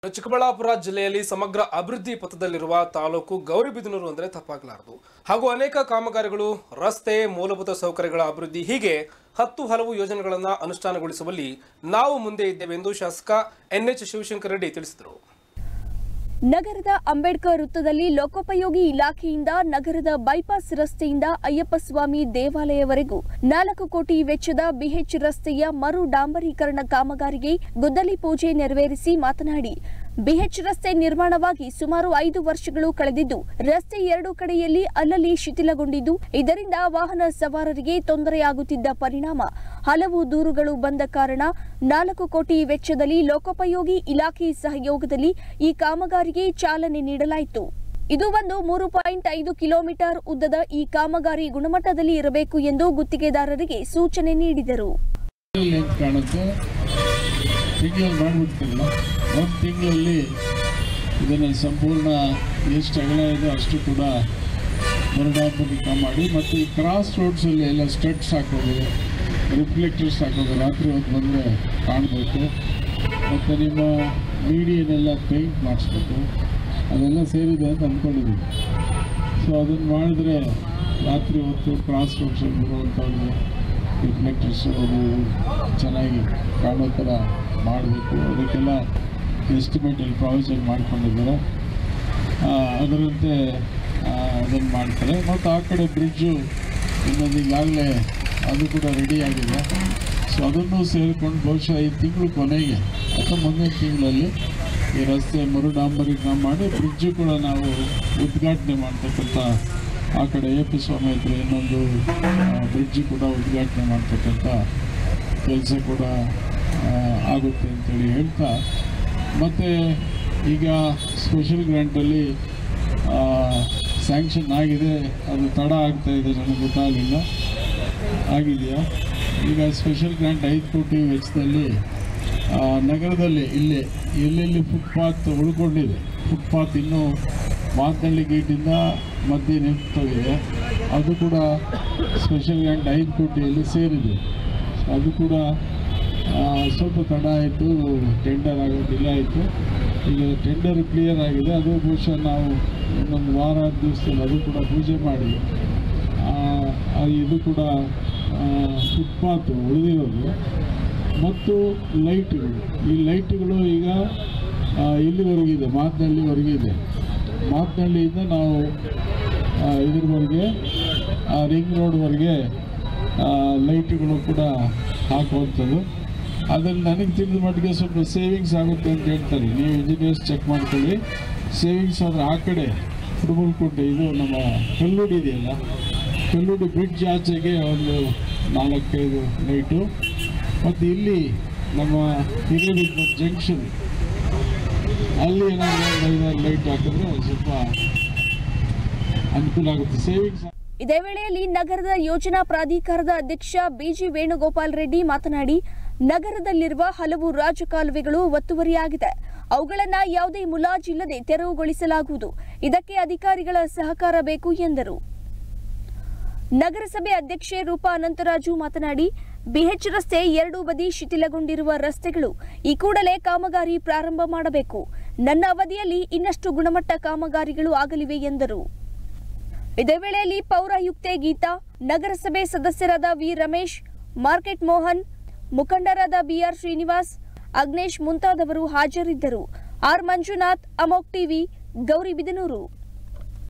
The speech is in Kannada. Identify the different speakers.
Speaker 1: ಚಿಕ್ಕಬಳ್ಳಾಪುರ ಜಿಲ್ಲೆಯಲ್ಲಿ ಸಮಗ್ರ ಅಭಿವೃದ್ಧಿ ಪಥದಲ್ಲಿರುವ ತಾಲೂಕು ಗೌರಿಬಿದನೂರು ಅಂದರೆ ತಪ್ಪಾಗಲಾರದು ಹಾಗೂ ಅನೇಕ ಕಾಮಗಾರಿಗಳು ರಸ್ತೆ ಮೂಲಭೂತ ಸೌಕರ್ಯಗಳ ಅಭಿವೃದ್ಧಿ ಹೀಗೆ ಹತ್ತು ಹಲವು ಯೋಜನೆಗಳನ್ನು ಅನುಷ್ಠಾನಗೊಳಿಸುವಲ್ಲಿ ನಾವು ಮುಂದೆ ಇದ್ದೇವೆ ಎಂದು ಶಾಸಕ ಎನ್ಎಚ್ ಶಿವಶಂಕರ ರೆಡ್ಡಿ ತಿಳಿಸಿದರು
Speaker 2: ನಗರದ ಅಂಬೇಡ್ಕರ್ ವೃತ್ತದಲ್ಲಿ ಲೋಕೋಪಯೋಗಿ ಇಲಾಖೆಯಿಂದ ನಗರದ ಬೈಪಾಸ್ ರಸ್ತೆಯಿಂದ ಅಯ್ಯಪ್ಪ ಸ್ವಾಮಿ ದೇವಾಲಯವರೆಗೂ ನಾಲ್ಕು ಕೋಟಿ ವೆಚ್ಚದ ಬಿಎಚ್ ರಸ್ತೆಯ ಮರು ಡಾಂಬರೀಕರಣ ಕಾಮಗಾರಿಗೆ ಗುದ್ದಲಿ ಪೂಜೆ ನೆರವೇರಿಸಿ ಮಾತನಾಡಿ ಬಿಎಚ್ ರಸ್ತೆ ನಿರ್ಮಾಣವಾಗಿ ಸುಮಾರು ಐದು ವರ್ಷಗಳು ಕಳೆದಿದ್ದು ರಸ್ತೆ ಎರಡು ಕಡೆಯಲ್ಲಿ ಅಲ್ಲಲ್ಲಿ ಶಿಥಿಲಗೊಂಡಿದ್ದು ಇದರಿಂದ ವಾಹನ ಸವಾರರಿಗೆ ತೊಂದರೆಯಾಗುತ್ತಿದ್ದ ಪರಿಣಾಮ ಹಲವು ದೂರುಗಳು ಬಂದ ಕಾರಣ ನಾಲ್ಕು ಕೋಟಿ ವೆಚ್ಚದಲ್ಲಿ ಲೋಕೋಪಯೋಗಿ ಇಲಾಖೆ ಸಹಯೋಗದಲ್ಲಿ ಈ ಕಾಮಗಾರಿಗೆ ಚಾಲನೆ ನೀಡಲಾಯಿತು ಇದು ಒಂದು ಮೂರು ಪಾಯಿಂಟ್ ಐದು ಕಿಲೋಮೀಟರ್ ಉದ್ದದ ಈ ಕಾಮಗಾರಿ ಗುಣಮಟ್ಟದಲ್ಲಿ ಇರಬೇಕು ಎಂದು ಗುತ್ತಿಗೆದಾರರಿಗೆ ಸೂಚನೆ ನೀಡಿದರು
Speaker 3: ಲೆಂತ್ ಕಾಣುತ್ತೆ ತಿಂಗಳಲ್ಲಿ ಮಾಡಿಬಿಡ್ತಿಲ್ಲ ಒಂದು ತಿಂಗಳಲ್ಲಿ ಇದನ್ನು ಸಂಪೂರ್ಣ ಎಷ್ಟು ಅಗಲ ಇದೆ ಅಷ್ಟು ಕೂಡ ಮರುಡಾಪರಿಕ ಮಾಡಿ ಮತ್ತು ಈ ಕ್ರಾಸ್ ರೋಡ್ಸಲ್ಲಿ ಎಲ್ಲ ಸ್ಟಡ್ಸ್ ಹಾಕೋದು ರಿಫ್ಲೆಕ್ಟರ್ಸ್ ಹಾಕೋದು ರಾತ್ರಿ ಹೊತ್ತು ಬಂದರೆ ಕಾಣಬೇಕು ಮತ್ತು ನಿಮ್ಮ ಮೀಡಿಯನ್ನೆಲ್ಲ ಪೇಂಟ್ ಮಾಡಿಸ್ಬೇಕು ಅದೆಲ್ಲ ಸೇರಿದೆ ಅಂತ ಅಂದ್ಕೊಂಡಿದ್ದೀವಿ ಸೊ ಅದನ್ನು ಮಾಡಿದ್ರೆ ರಾತ್ರಿ ಹೊತ್ತು ಕ್ರಾಸ್ ರೋಡ್ಸಲ್ಲಿ ಬರುವಂಥದ್ದು ರಿಫ್ಲೆಕ್ಟರ್ಸ್ ಅದು ಚೆನ್ನಾಗಿ ಕಾಣೋ ಥರ ಮಾಡಬೇಕು ಅದಕ್ಕೆಲ್ಲ ಎಸ್ಟಿಮೇಟಲ್ಲಿ ಪ್ರಾವಿಷನ್ ಮಾಡ್ಕೊಂಡಿದ್ದಾರೆ ಆ, ಅದರಂತೆ ಅದನ್ನು ಮಾಡ್ತಾರೆ ಮತ್ತು ಆ ಕಡೆ ಬ್ರಿಡ್ಜು ಇನ್ನೊಂದು ಈಗಾಗಲೇ ಅದು ಕೂಡ ರೆಡಿ ಆಗಿದೆ ಸೊ ಅದನ್ನು ಸೇರಿಕೊಂಡು ಬಹುಶಃ ಈ ತಿಂಗಳು ಕೊನೆಗೆ ಅಥವಾ ಮುಂದಿನ ತಿಂಗಳಲ್ಲಿ ಈ ರಸ್ತೆ ಮರುಡಾಂಬರೀಕರಣ ಮಾಡಿ ಬ್ರಿಡ್ಜು ಕೂಡ ನಾವು ಉದ್ಘಾಟನೆ ಮಾಡ್ತಕ್ಕಂಥ ಆ ಕಡೆ ಎ ಪಿ ಸ್ವಾಮಿ ಹತ್ರ ಇನ್ನೊಂದು ಬ್ರಿಡ್ಜು ಕೂಡ ಉದ್ಘಾಟನೆ ಮಾಡ್ತಕ್ಕಂಥ ಕೆಲಸ ಕೂಡ ಆ, ಆಗುತ್ತೆ ಅಂತೇಳಿ ಹೇಳ್ತಾ ಮತ್ತು ಈಗ ಸ್ಪೆಷಲ್ ಗ್ರ್ಯಾಂಟಲ್ಲಿ ಸ್ಯಾಂಕ್ಷನ್ ಆಗಿದೆ ಅದು ತಡ ಆಗ್ತಾ ಇದೆ ನನಗೆ ಗೊತ್ತಾಗಲಿಲ್ಲ ಆಗಿದೆಯಾ ಈಗ ಸ್ಪೆಷಲ್ ಗ್ರ್ಯಾಂಟ್ ಐದು ಕೋಟಿ ವೆಚ್ಚದಲ್ಲಿ ಆ, ನಗರದಲ್ಲಿ ಇಲ್ಲೇ ಎಲ್ಲೆಲ್ಲಿ ಫುಟ್ಪಾತ್ ಉಳ್ಕೊಂಡಿದೆ ಫುಟ್ಪಾತ್ ಇನ್ನೂ ಮಾತನಹಳ್ಳಿ ಗೇಟಿಂದ ಮಧ್ಯೆ ನಿಂತೋಗಿದೆ ಅದು ಕೂಡ ಸ್ಪೆಷಲ್ ಗ್ರ್ಯಾಂಟ್ ಐದು ಕೋಟಿಯಲ್ಲಿ ಸೇರಿದೆ ಅದು ಕೂಡ ಆ, ಸ್ವಲ್ಪ ತಡ ಆಯಿತು ಟೆಂಡರ್ ಆಗೋದು ಡಿಲೇ ಆಯಿತು ಈಗ ಟೆಂಡರ್ ಕ್ಲಿಯರ್ ಆಗಿದೆ ಅದು ಬಹುಶಃ ನಾವು ಇನ್ನೊಂದು ವಾರ ಹತ್ತು ದಿವಸದಲ್ಲಿ ಅದು ಕೂಡ ಪೂಜೆ ಮಾಡಿ ಆ, ಆ, ಇದು ಕೂಡ ಫುಟ್ಪಾತ್ ಉಳಿದಿರೋದು ಮತ್ತು ಲೈಟ್ಗಳು ಈ ಲೈಟ್ಗಳು ಈಗ ಆ, ಇಲ್ಲಿವರೆಗಿದೆ ಮಾತನಹಳ್ಳಿವರೆಗಿದೆ ಮಾತನಹಳ್ಳಿಯಿಂದ ನಾವು ಆ, ಇದ್ರವರೆಗೆ ಆ ರಿಂಗ್ ರೋಡ್ವರೆಗೆ ಲೈಟ್ಗಳು ಕೂಡ ಹಾಕುವಂಥದ್ದು ಅದರಲ್ಲಿ ನನಗೆ ತಿಳಿದ ಮಟ್ಟಿಗೆ ಸ್ವಲ್ಪ ಸೇವಿಂಗ್ಸ್ ಆಗುತ್ತೆ ಅಂತ ಹೇಳ್ತಾರೆ ನೀವು ಇಂಜಿನಿಯರ್ಸ್ ಚೆಕ್ ಮಾಡ್ಕೊಳ್ಳಿ ಸೇವಿಂಗ್ಸ್ ಆದರೆ ಆ ಕಡೆ ಕುರುಬಲ್ಕೋಟೆ ಇದು ನಮ್ಮ ಕಲ್ಲುಡಿ ಇದೆಯಲ್ಲ ಕಲ್ಲುಡಿ ಬ್ರಿಡ್ಜ್ ಆಚೆಗೆ ಒಂದು ನಾಲ್ಕೈದು ಲೈಟು ಮತ್ತು ಇಲ್ಲಿ ನಮ್ಮ ಹಿರೇಬಿದ್ದ ಜಂಕ್ಷನ್ ಅಲ್ಲಿ ಏನಾದರೂ ಒಂದು ಐದಾರು ಲೈಟ್ ಹಾಕಿದ್ರೆ ಸ್ವಲ್ಪ ಅನುಕೂಲ ಆಗುತ್ತೆ ಸೇವಿಂಗ್ಸ್
Speaker 2: ಇದೇ ವೇಳೆಯಲ್ಲಿ ನಗರದ ಯೋಜನಾ ಪ್ರಾಧಿಕಾರದ ಅಧ್ಯಕ್ಷ ಬಿಜಿ ವೇಣುಗೋಪಾಲ್ ರೆಡ್ಡಿ ಮಾತನಾಡಿ ನಗರದಲ್ಲಿರುವ ಹಲವು ರಾಜಕಾಲುವೆಗಳು ಒತ್ತುವರಿಯಾಗಿದೆ ಅವುಗಳನ್ನು ಯಾವುದೇ ಮುಲಾಜಿಲ್ಲದೆ ತೆರವುಗೊಳಿಸಲಾಗುವುದು ಇದಕ್ಕೆ ಅಧಿಕಾರಿಗಳ ಸಹಕಾರ ಬೇಕು ಎಂದರು ನಗರಸಭೆ ಅಧ್ಯಕ್ಷೆ ರೂಪಾ ಅನಂತರಾಜು ಮಾತನಾಡಿ ಬಿಎಚ್ ರಸ್ತೆ ಎರಡೂ ಬದಿ ಶಿಥಿಲಗೊಂಡಿರುವ ರಸ್ತೆಗಳು ಈ ಕೂಡಲೇ ಕಾಮಗಾರಿ ಪ್ರಾರಂಭ ಮಾಡಬೇಕು ನನ್ನ ಅವಧಿಯಲ್ಲಿ ಇನ್ನಷ್ಟು ಗುಣಮಟ್ಟ ಕಾಮಗಾರಿಗಳು ಆಗಲಿವೆ ಎಂದರು ಇದೇ ವೇಳೆಯಲ್ಲಿ ಪೌರಾಯುಕ್ತೆ ಗೀತಾ ನಗರಸಭೆ ಸದಸ್ಯರಾದ ವಿ ರಮೇಶ್ ಮಾರ್ಕೆಟ್ ಮೋಹನ್ ಮುಖಂಡರಾದ ಬಿಆರ್ ಶ್ರೀನಿವಾಸ್ ಅಗ್ನೇಶ್ ಮುಂತಾದವರು ಹಾಜರಿದ್ದರು ಆರ್ ಮಂಜುನಾಥ್ ಅಮೋಕ್ ಟಿವಿ ಗೌರಿಬಿದನೂರು